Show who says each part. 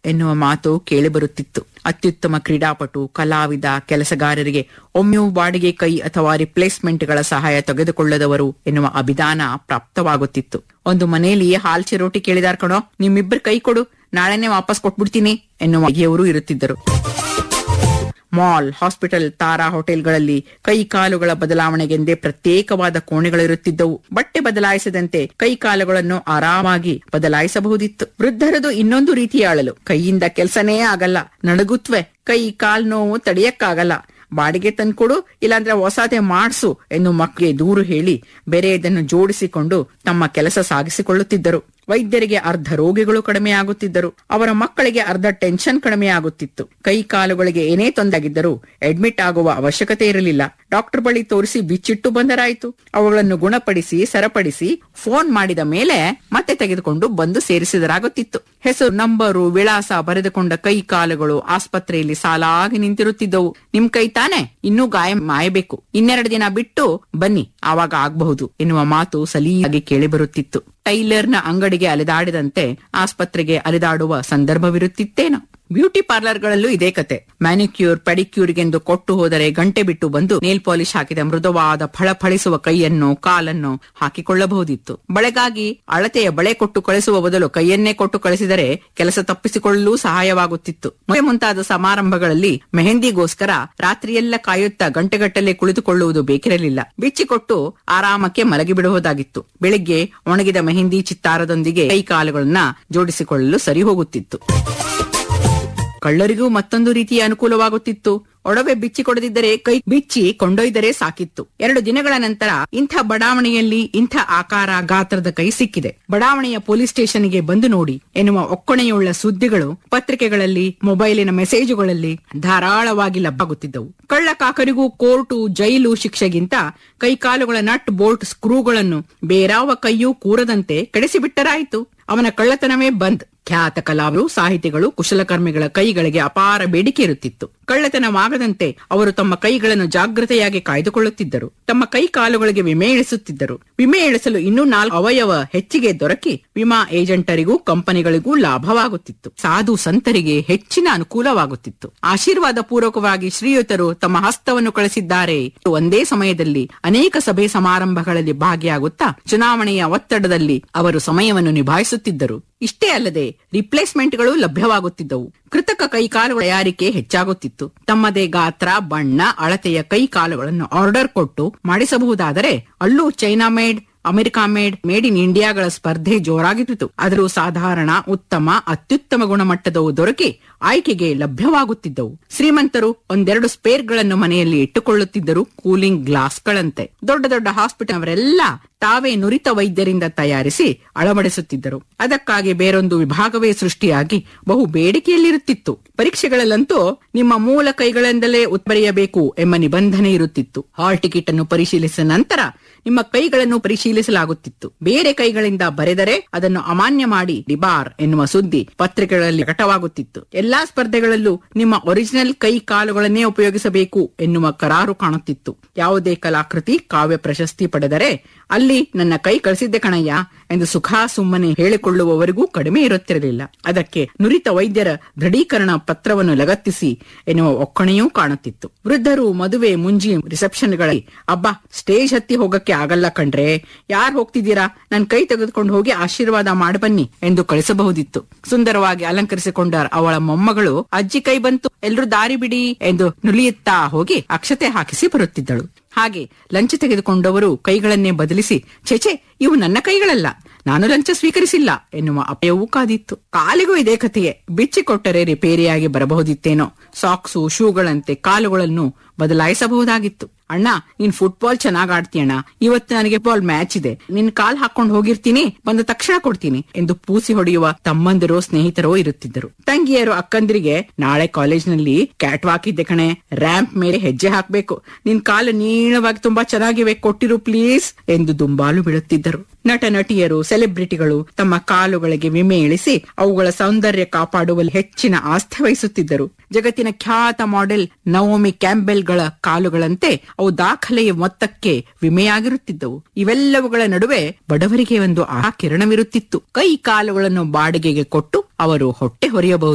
Speaker 1: ಎನ್ನುವ ಮಾತು ಕೇಳಿಬರುತ್ತಿತ್ತು ಅತ್ಯುತ್ತಮ ಕ್ರೀಡಾಪಟು ಕಲಾವಿದ ಕೆಲಸಗಾರರಿಗೆ ಒಮ್ಮೆಯೂ ಬಾಡಿಗೆ ಕೈ ಅಥವಾ ರಿಪ್ಲೇಸ್ಮೆಂಟ್ಗಳ ಸಹಾಯ ತೆಗೆದುಕೊಳ್ಳದವರು ಎನ್ನುವ ಅಭಿಧಾನ ಪ್ರಾಪ್ತವಾಗುತ್ತಿತ್ತು ಒಂದು ಮನೆಯಲ್ಲಿ ಹಾಲ್ ಚಿರೋಟಿ ಕೇಳಿದಾರ್ ಕಣೋ ನಿಮ್ಮಿಬ್ಬರು ಕೈ ಕೊಡು ನಾಳೆನೆ ವಾಪಸ್ ಕೊಟ್ಬಿಡ್ತೀನಿ ಎನ್ನುವ ಬಗೆಯವರು ಇರುತ್ತಿದ್ದರು ಮಾಲ್ ಹಾಸ್ಪಿಟಲ್ ತಾರಾ ಹೋಟೆಲ್ಗಳಲ್ಲಿ ಕೈ ಕಾಲುಗಳ ಬದಲಾವಣೆಗೆಂದೇ ಪ್ರತ್ಯೇಕವಾದ ಕೋಣೆಗಳಿರುತ್ತಿದ್ದವು ಬಟ್ಟೆ ಬದಲಾಯಿಸದಂತೆ ಕೈ ಕಾಲುಗಳನ್ನು ಆರಾಮಾಗಿ ಬದಲಾಯಿಸಬಹುದಿತ್ತು ವೃದ್ಧರದು ಇನ್ನೊಂದು ರೀತಿಯ ಅಳಲು ಕೈಯಿಂದ ಕೆಲಸನೇ ಆಗಲ್ಲ ನಡುಗುತ್ವೆ ಕೈ ಕಾಲ್ ನೋವು ತಡೆಯಕ್ಕಾಗಲ್ಲ ಬಾಡಿಗೆ ತಂದ್ಕೊಡು ಇಲ್ಲಾಂದ್ರೆ ಹೊಸದೇ ಮಾಡ್ಸು ಎಂದು ಮಕ್ಕಳಿಗೆ ದೂರು ಹೇಳಿ ಬೇರೆಯದನ್ನು ಜೋಡಿಸಿಕೊಂಡು ತಮ್ಮ ಕೆಲಸ ಸಾಗಿಸಿಕೊಳ್ಳುತ್ತಿದ್ದರು ವೈದ್ಯರಿಗೆ ಅರ್ಧ ರೋಗಿಗಳು ಕಡಿಮೆಯಾಗುತ್ತಿದ್ದರು ಅವರ ಮಕ್ಕಳಿಗೆ ಅರ್ಧ ಟೆನ್ಷನ್ ಕಡಿಮೆಯಾಗುತ್ತಿತ್ತು ಕೈ ಕಾಲುಗಳಿಗೆ ಏನೇ ತೊಂದಾಗಿದ್ದರೂ ಅಡ್ಮಿಟ್ ಆಗುವ ಅವಶ್ಯಕತೆ ಇರಲಿಲ್ಲ ಡಾಕ್ಟರ್ ಬಳಿ ತೋರಿಸಿ ಬಿಚ್ಚಿಟ್ಟು ಬಂದರಾಯಿತು ಅವುಗಳನ್ನು ಗುಣಪಡಿಸಿ ಸರಪಡಿಸಿ ಫೋನ್ ಮಾಡಿದ ಮೇಲೆ ಮತ್ತೆ ತೆಗೆದುಕೊಂಡು ಬಂದು ಸೇರಿಸಿದರಾಗುತ್ತಿತ್ತು ಹೆಸರು ನಂಬರು ವಿಳಾಸ ಬರೆದುಕೊಂಡ ಕೈ ಕಾಲುಗಳು ಆಸ್ಪತ್ರೆಯಲ್ಲಿ ಸಾಲಾಗಿ ನಿಂತಿರುತ್ತಿದ್ದವು ನಿಮ್ ಕೈ ತಾನೆ ಇನ್ನೂ ಗಾಯ ಮಾಯಬೇಕು ಇನ್ನೆರಡು ದಿನ ಬಿಟ್ಟು ಬನ್ನಿ ಆವಾಗ ಆಗಬಹುದು ಎನ್ನುವ ಮಾತು ಸಲೀಯಾಗಿ ಕೇಳಿಬರುತ್ತಿತ್ತು ಟೈಲರ್ನ ಅಂಗಡಿಗೆ ಅಲೆದಾಡಿದಂತೆ ಆಸ್ಪತ್ರೆಗೆ ಅಲೆದಾಡುವ ಸಂದರ್ಭವಿರುತ್ತಿತ್ತೇನೋ ಬ್ಯೂಟಿ ಪಾರ್ಲರ್ಗಳಲ್ಲೂ ಇದೇ ಕತೆ ಮ್ಯಾನಿಕ್ಯೂರ್ ಪೆಡಿಕ್ಯೂರ್ಗೆಂದು ಕೊಟ್ಟು ಹೋದರೆ ಗಂಟೆ ಬಿಟ್ಟು ಬಂದು ನೇಲ್ ಪಾಲಿಶ್ ಹಾಕಿದ ಮೃದುವಾದ ಫಳಫಳಿಸುವ ಕೈಯನ್ನು ಕಾಲನ್ನು ಹಾಕಿಕೊಳ್ಳಬಹುದಿತ್ತು ಬಳೆಗಾಗಿ ಅಳತೆಯ ಬಳೆ ಕೊಟ್ಟು ಕಳಿಸುವ ಬದಲು ಕೈಯನ್ನೇ ಕೊಟ್ಟು ಕಳಿಸಿದರೆ ಕೆಲಸ ತಪ್ಪಿಸಿಕೊಳ್ಳಲು ಸಹಾಯವಾಗುತ್ತಿತ್ತು ಮದುವೆ ಮುಂತಾದ ಸಮಾರಂಭಗಳಲ್ಲಿ ಮೆಹಂದಿಗೋಸ್ಕರ ರಾತ್ರಿಯೆಲ್ಲ ಕಾಯುತ್ತಾ ಗಂಟೆಗಟ್ಟಲೆ ಕುಳಿತುಕೊಳ್ಳುವುದು ಬೇಕಿರಲಿಲ್ಲ ಬಿಚ್ಚಿಕೊಟ್ಟು ಆರಾಮಕ್ಕೆ ಮಲಗಿಬಿಡುವುದಾಗಿತ್ತು ಬೆಳಿಗ್ಗೆ ಒಣಗಿದ ಮೆಹಂದಿ ಚಿತ್ತಾರದೊಂದಿಗೆ ಕೈ ಕಾಲುಗಳನ್ನ ಜೋಡಿಸಿಕೊಳ್ಳಲು ಸರಿ ಹೋಗುತ್ತಿತ್ತು ಕಳ್ಳರಿಗೂ ಮತ್ತೊಂದು ರೀತಿಯ ಅನುಕೂಲವಾಗುತ್ತಿತ್ತು ಒಡವೆ ಬಿಚ್ಚಿ ಕೊಡದಿದ್ದರೆ ಕೈ ಬಿಚ್ಚಿ ಕೊಂಡೊಯ್ದರೆ ಸಾಕಿತ್ತು ಎರಡು ದಿನಗಳ ನಂತರ ಇಂಥ ಬಡಾವಣೆಯಲ್ಲಿ ಇಂಥ ಆಕಾರ ಗಾತ್ರದ ಕೈ ಸಿಕ್ಕಿದೆ ಬಡಾವಣೆಯ ಪೊಲೀಸ್ ಸ್ಟೇಷನ್ಗೆ ಬಂದು ನೋಡಿ ಎನ್ನುವ ಒಕ್ಕಣೆಯುಳ್ಳ ಸುದ್ದಿಗಳು ಪತ್ರಿಕೆಗಳಲ್ಲಿ ಮೊಬೈಲಿನ ಮೆಸೇಜುಗಳಲ್ಲಿ ಧಾರಾಳವಾಗಿ ಲಭ್ಯವಾಗುತ್ತಿದ್ದವು ಕಳ್ಳ ಕಾಕರಿಗೂ ಕೋರ್ಟು ಜೈಲು ಶಿಕ್ಷೆಗಿಂತ ಕೈಕಾಲುಗಳ ನಟ್ ಬೋಲ್ಟ್ ಸ್ಕ್ರೂಗಳನ್ನು ಬೇರಾವ ಕೈಯೂ ಕೂರದಂತೆ ಕೆಡಿಸಿಬಿಟ್ಟರಾಯಿತು ಅವನ ಕಳ್ಳತನವೇ ಬಂದ್ ಖ್ಯಾತ ಕಲಾವಿದರು ಸಾಹಿತಿಗಳು ಕುಶಲಕರ್ಮಿಗಳ ಕೈಗಳಿಗೆ ಅಪಾರ ಬೇಡಿಕೆ ಇರುತ್ತಿತ್ತು ಕಳ್ಳತನವಾಗದಂತೆ ಅವರು ತಮ್ಮ ಕೈಗಳನ್ನು ಜಾಗೃತೆಯಾಗಿ ಕಾಯ್ದುಕೊಳ್ಳುತ್ತಿದ್ದರು ತಮ್ಮ ಕೈ ಕಾಲುಗಳಿಗೆ ವಿಮೆ ಇಳಿಸುತ್ತಿದ್ದರು ವಿಮೆ ಇಳಿಸಲು ಇನ್ನೂ ನಾಲ್ಕು ಅವಯವ ಹೆಚ್ಚಿಗೆ ದೊರಕಿ ವಿಮಾ ಏಜೆಂಟರಿಗೂ ಕಂಪನಿಗಳಿಗೂ ಲಾಭವಾಗುತ್ತಿತ್ತು ಸಾಧು ಸಂತರಿಗೆ ಹೆಚ್ಚಿನ ಅನುಕೂಲವಾಗುತ್ತಿತ್ತು ಆಶೀರ್ವಾದ ಪೂರ್ವಕವಾಗಿ ಶ್ರೀಯುತರು ತಮ್ಮ ಹಸ್ತವನ್ನು ಕಳಿಸಿದ್ದಾರೆ ಒಂದೇ ಸಮಯದಲ್ಲಿ ಅನೇಕ ಸಭೆ ಸಮಾರಂಭಗಳಲ್ಲಿ ಭಾಗಿಯಾಗುತ್ತಾ ಚುನಾವಣೆಯ ಒತ್ತಡದಲ್ಲಿ ಅವರು ಸಮಯವನ್ನು ನಿಭಾಯಿಸುತ್ತಿದ್ದರು ಇಷ್ಟೇ ಅಲ್ಲದೆ ರಿಪ್ಲೇಸ್ಮೆಂಟ್ಗಳು ಲಭ್ಯವಾಗುತ್ತಿದ್ದವು ಕೃತಕ ಕೈಕಾಲುಗಳ ತಯಾರಿಕೆ ಹೆಚ್ಚಾಗುತ್ತಿತ್ತು ತಮ್ಮದೇ ಗಾತ್ರ ಬಣ್ಣ ಅಳತೆಯ ಕೈಕಾಲುಗಳನ್ನು ಆರ್ಡರ್ ಕೊಟ್ಟು ಮಾಡಿಸಬಹುದಾದರೆ ಅಲ್ಲೂ China made America made made in ಇಂಡಿಯಾಗಳ ಸ್ಪರ್ಧೆ ಜೋರಾಗಿತ್ತು ಆದರೂ ಸಾಧಾರಣ ಉತ್ತಮ ಅತ್ಯುತ್ತಮ ಗುಣಮಟ್ಟದವು ದೊರಕಿ ಆಯ್ಕೆಗೆ ಲಭ್ಯವಾಗುತ್ತಿದ್ದವು ಶ್ರೀಮಂತರು ಒಂದೆರಡು ಸ್ಪೇರ್ಗಳನ್ನು ಮನೆಯಲ್ಲಿ ಇಟ್ಟುಕೊಳ್ಳುತ್ತಿದ್ದರು ಕೂಲಿಂಗ್ ಗ್ಲಾಸ್ಗಳಂತೆ ದೊಡ್ಡ ದೊಡ್ಡ ಹಾಸ್ಪಿಟಲ್ ಅವರೆಲ್ಲ ತಾವೇ ನುರಿತ ವೈದ್ಯರಿಂದ ತಯಾರಿಸಿ ಅಳವಡಿಸುತ್ತಿದ್ದರು ಅದಕ್ಕಾಗಿ ಬೇರೊಂದು ವಿಭಾಗವೇ ಸೃಷ್ಟಿಯಾಗಿ ಬಹು ಬೇಡಿಕೆಯಲ್ಲಿರುತ್ತಿತ್ತು ಪರೀಕ್ಷೆಗಳಲ್ಲಂತೂ ನಿಮ್ಮ ಮೂಲ ಕೈಗಳಿಂದಲೇ ಉತ್ಬರೆಯಬೇಕು ಎಂಬ ನಿಬಂಧನೆ ಇರುತ್ತಿತ್ತು ಹಾಲ್ ಟಿಕೆಟ್ ಅನ್ನು ಪರಿಶೀಲಿಸಿದ ನಂತರ ನಿಮ್ಮ ಕೈಗಳನ್ನು ಪರಿಶೀಲಿಸಲಾಗುತ್ತಿತ್ತು ಬೇರೆ ಕೈಗಳಿಂದ ಬರೆದರೆ ಅದನ್ನು ಅಮಾನ್ಯ ಮಾಡಿ ಡಿಬಾರ್ ಎನ್ನುವ ಸುದ್ದಿ ಪತ್ರಿಕೆಗಳಲ್ಲಿ ಪ್ರಕಟವಾಗುತ್ತಿತ್ತು ಎಲ್ಲಾ ಸ್ಪರ್ಧೆಗಳಲ್ಲೂ ನಿಮ್ಮ ಒರಿಜಿನಲ್ ಕೈ ಕಾಲುಗಳನ್ನೇ ಉಪಯೋಗಿಸಬೇಕು ಎನ್ನುವ ಕರಾರು ಕಾಣುತ್ತಿತ್ತು ಯಾವುದೇ ಕಲಾಕೃತಿ ಕಾವ್ಯ ಪ್ರಶಸ್ತಿ ಪಡೆದರೆ ಅಲ್ಲಿ ನನ್ನ ಕೈ ಕಳಿಸಿದ್ದೆ ಕಣಯ್ಯ ಎಂದು ಸುಖ ಸುಮ್ಮನೆ ಹೇಳಿಕೊಳ್ಳುವವರಿಗೂ ಕಡಿಮೆ ಇರುತ್ತಿರಲಿಲ್ಲ ಅದಕ್ಕೆ ನುರಿತ ವೈದ್ಯರ ದೃಢೀಕರಣ ಪತ್ರವನ್ನು ಲಗತ್ತಿಸಿ ಎನ್ನುವ ಒಕ್ಕಣೆಯೂ ಕಾಣುತ್ತಿತ್ತು ವೃದ್ಧರು ಮದುವೆ ಮುಂಜಿ ರಿಸೆಪ್ಷನ್ಗಳಲ್ಲಿ ಅಬ್ಬಾ ಸ್ಟೇಜ್ ಹತ್ತಿ ಹೋಗಕ್ಕೆ ಆಗಲ್ಲ ಕಣ್ರೆ ಯಾರ್ ಹೋಗ್ತಿದ್ದೀರಾ ನನ್ ಕೈ ತೆಗೆದುಕೊಂಡು ಹೋಗಿ ಆಶೀರ್ವಾದ ಮಾಡಬನ್ನಿ ಎಂದು ಕಳಿಸಬಹುದಿತ್ತು ಸುಂದರವಾಗಿ ಅಲಂಕರಿಸಿಕೊಂಡ ಅವಳ ಮೊಮ್ಮಗಳು ಅಜ್ಜಿ ಕೈ ಬಂತು ಎಲ್ರೂ ದಾರಿ ಬಿಡಿ ಎಂದು ನುಲಿಯುತ್ತಾ ಹೋಗಿ ಅಕ್ಷತೆ ಹಾಕಿಸಿ ಬರುತ್ತಿದ್ದಳು ಹಾಗೆ ಲಂಚ ತೆಗೆದುಕೊಂಡವರು ಕೈಗಳನ್ನೇ ಬದಲಿಸಿ ಛೆಛೆ ಇವು ನನ್ನ ಕೈಗಳಲ್ಲ ನಾನು ಲಂಚ ಸ್ವೀಕರಿಸಿಲ್ಲ ಎನ್ನುವ ಅಪಾಯವೂ ಕಾದಿತ್ತು ಕಾಲಿಗೂ ಇದೇ ಕಥೆಯೇ ಬಿಚ್ಚಿಕೊಟ್ಟರೆ ರಿಪೇರಿಯಾಗಿ ಬರಬಹುದಿತ್ತೇನೋ ಸಾಕ್ಸು ಶೂಗಳಂತೆ ಕಾಲುಗಳನ್ನು ಬದಲಾಯಿಸಬಹುದಾಗಿತ್ತು ಅಣ್ಣ ನೀನ್ ಫುಟ್ಬಾಲ್ ಚೆನ್ನಾಗ್ ಆಡ್ತೀಯಣ್ಣ ಇವತ್ತು ನನಗೆ ಬಾಲ್ ಮ್ಯಾಚ್ ಇದೆ ನಿನ್ ಕಾಲ್ ಹಾಕೊಂಡು ಹೋಗಿರ್ತೀನಿ ಬಂದ ತಕ್ಷಣ ಕೊಡ್ತೀನಿ ಎಂದು ಪೂಸಿ ಹೊಡೆಯುವ ತಮ್ಮಂದಿರೋ ಸ್ನೇಹಿತರೋ ಇರುತ್ತಿದ್ದರು ತಂಗಿಯರು ಅಕ್ಕಂದಿರಿಗೆ ನಾಳೆ ಕಾಲೇಜ್ನಲ್ಲಿ ಕ್ಯಾಟ್ ವಾಕ್ ಇದ್ದೆ ಕಣೆ ರ್ಯಾಂಪ್ ಮೇಲೆ ಹೆಜ್ಜೆ ಹಾಕ್ಬೇಕು ನಿನ್ ಕಾಲು ನೀಳವಾಗಿ ತುಂಬಾ ಚೆನ್ನಾಗಿವೆ ಕೊಟ್ಟಿರು ಪ್ಲೀಸ್ ಎಂದು ದುಂಬಾಲು ಬೀಳುತ್ತಿದ್ದರು ನಟ ನಟಿಯರು ಸೆಲೆಬ್ರಿಟಿಗಳು ತಮ್ಮ ಕಾಲುಗಳಿಗೆ ವಿಮೆ ಇಳಿಸಿ ಅವುಗಳ ಸೌಂದರ್ಯ ಕಾಪಾಡುವಲ್ಲಿ ಹೆಚ್ಚಿನ ಆಸ್ಥೆ ವಹಿಸುತ್ತಿದ್ದರು ಜಗತ್ತಿನ ಖ್ಯಾತ ಮಾಡೆಲ್ ನವೋಮಿ ಕ್ಯಾಂಬೆಲ್ಗಳ ಕಾಲುಗಳಂತೆ ಅವು ದಾಖಲೆಯ ಮೊತ್ತಕ್ಕೆ ವಿಮೆಯಾಗಿರುತ್ತಿದ್ದವು ಇವೆಲ್ಲವುಗಳ ನಡುವೆ ಬಡವರಿಗೆ ಒಂದು ಆ ಕಿರಣವಿರುತ್ತಿತ್ತು ಕೈ ಕಾಲುಗಳನ್ನು ಬಾಡಿಗೆಗೆ ಕೊಟ್ಟು ಅವರು ಹೊಟ್ಟೆ ಹೊರೆಯಬಹುದು